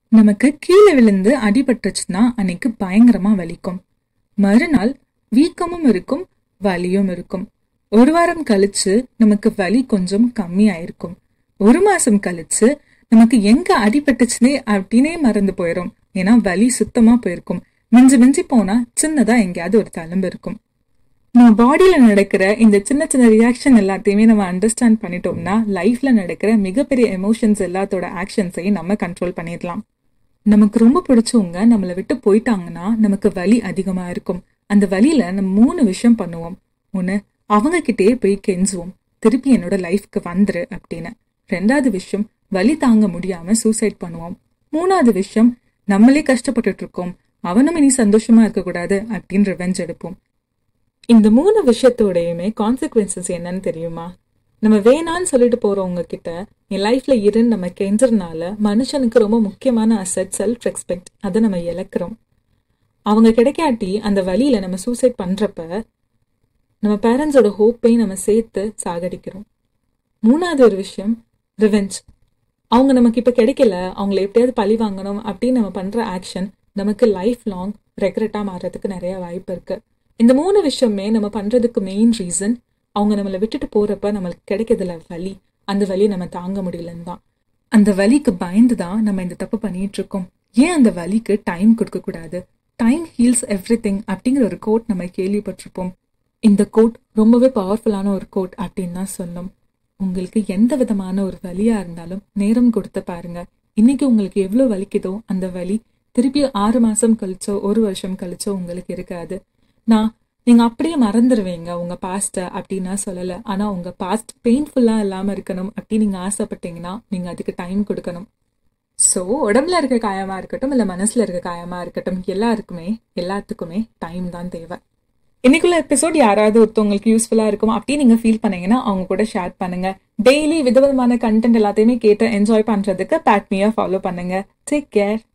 நமக்கு கீழே விழுந்து அடிபட்டுச்சுன்னா அன்னைக்கு பயங்கரமா வலிக்கும் மறுநாள் வீக்கமும் இருக்கும் வலியும் இருக்கும் ஒரு வாரம் கழிச்சு நமக்கு வலி கொஞ்சம் கம்மியாயிருக்கும் ஒரு மாசம் கழிச்சு நமக்கு எங்க அடிபட்டுச்சுனே அப்படின்னே மறந்து போயிடும் ஏன்னா வலி சுத்தமா போயிருக்கும் மிஞ்சி மிஞ்சி போனா சின்னதா எங்கேயாவது ஒரு தழும்பு இருக்கும் நம்ம பாடியில நடக்கிற இந்த சின்ன சின்ன ரியாக்ஷன் எல்லாத்தையுமே நம்ம அண்டர்ஸ்டாண்ட் பண்ணிட்டோம்னா லைஃப்ல நடக்கிற மிகப்பெரிய எமோஷன்ஸ் எல்லாத்தோட ஆக்ஷன்ஸையும் நம்ம கண்ட்ரோல் பண்ணிடலாம் நமக்கு ரொம்ப பிடிச்சவங்க நம்மளை விட்டு போயிட்டாங்கன்னா நமக்கு வலி அதிகமா இருக்கும் அந்த வலியில நம்ம மூணு விஷயம் பண்ணுவோம் ஒண்ணு அவங்க கிட்டயே போய் கெஞ்சுவோம் திருப்பி என்னோட லைஃப்க்கு வந்துரு அப்படின்னு ரெண்டாவது விஷயம் வலி தாங்க முடியாம சூசைட் பண்ணுவோம் மூணாவது விஷயம் நம்மளே கஷ்டப்பட்டுட்டு இருக்கோம் அவனும் இனி சந்தோஷமா இருக்கக்கூடாது அப்படின்னு ரிவெஞ்ச் எடுப்போம் இந்த மூணு விஷயத்தோடையுமே கான்சிக்வன்சஸ் என்னன்னு தெரியுமா நம்ம வேணான்னு சொல்லிட்டு போறவங்க கிட்ட என் லைஃப்ல இருன்னு நம்ம கெஞ்சறனால மனுஷனுக்கு ரொம்ப முக்கியமான அசட் செல்ஃப் ரெஸ்பெக்ட் அதை நம்ம இழக்கிறோம் அவங்க கிடைக்காட்டி அந்த வழியில நம்ம சூசைட் பண்றப்ப நம்ம பேரண்ட்ஸோட ஹோப்பையும் நம்ம சேர்த்து சாகடிக்கிறோம் மூணாவது ஒரு விஷயம் ரிவெஞ்ச் அவங்க நமக்கு இப்போ கிடைக்கல அவங்கள எப்படியாவது பழி வாங்கணும் அப்படின்னு நம்ம பண்ற ஆக்ஷன் நமக்கு லைஃப் லாங் ரெக்ரெட்டா மாறுறதுக்கு நிறைய வாய்ப்பு இருக்கு இந்த மூணு விஷயமே நம்ம பண்றதுக்கு மெயின் ரீசன் அவங்க நம்மளை விட்டுட்டு போறப்ப நம்மளுக்கு கிடைக்கிறதுல வலி அந்த வலியை நம்ம தாங்க முடியலன்னு தான் அந்த வலிக்கு பயந்து தான் நம்ம இந்த தப்பு பண்ணிட்டு இருக்கோம் ஏன் அந்த வலிக்கு டைம் கொடுக்க கூடாது டைம் ஹீல்ஸ் எவ்ரி திங் அப்படிங்கிற ஒரு கோட் நம்ம கேள்விப்பட்டிருப்போம் இந்த கோட் ரொம்பவே பவர்ஃபுல்லான ஒரு கோட் அப்படின்னு தான் சொன்னோம் உங்களுக்கு எந்த விதமான ஒரு வலியா இருந்தாலும் நேரம் கொடுத்து பாருங்க இன்னைக்கு உங்களுக்கு எவ்வளவு வலிக்குதோ அந்த வலி திருப்பி ஆறு மாசம் கழிச்சோ ஒரு வருஷம் கழிச்சோ உங்களுக்கு இருக்காது நான் நீங்க அப்படியே மறந்துடுவீங்க உங்க பாஸ்ட அப்படின்னு நான் சொல்லல ஆனா உங்க பாஸ்ட் பெயின்ஃபுல்லா இல்லாம இருக்கணும் அப்படின்னு நீங்க ஆசைப்பட்டீங்கன்னா நீங்க அதுக்கு டைம் கொடுக்கணும் ஸோ உடம்புல இருக்க காயமா இருக்கட்டும் இல்ல மனசுல இருக்க காயமா இருக்கட்டும் எல்லாருக்குமே எல்லாத்துக்குமே டைம் தான் தேவை இன்னைக்குள்ள எபிசோட் யாராவது ஒருத்தவங்களுக்கு யூஸ்ஃபுல்லா இருக்கும் அப்படின்னு நீங்க ஃபீல் பண்ணீங்கன்னா அவங்க கூட ஷேர் பண்ணுங்க டெய்லி விதவிதமான கண்டென்ட் எல்லாத்தையுமே கேட்டு என்ஜாய் பண்றதுக்கு பேட்மியா ஃபாலோ பண்ணுங்க டேக் கேர்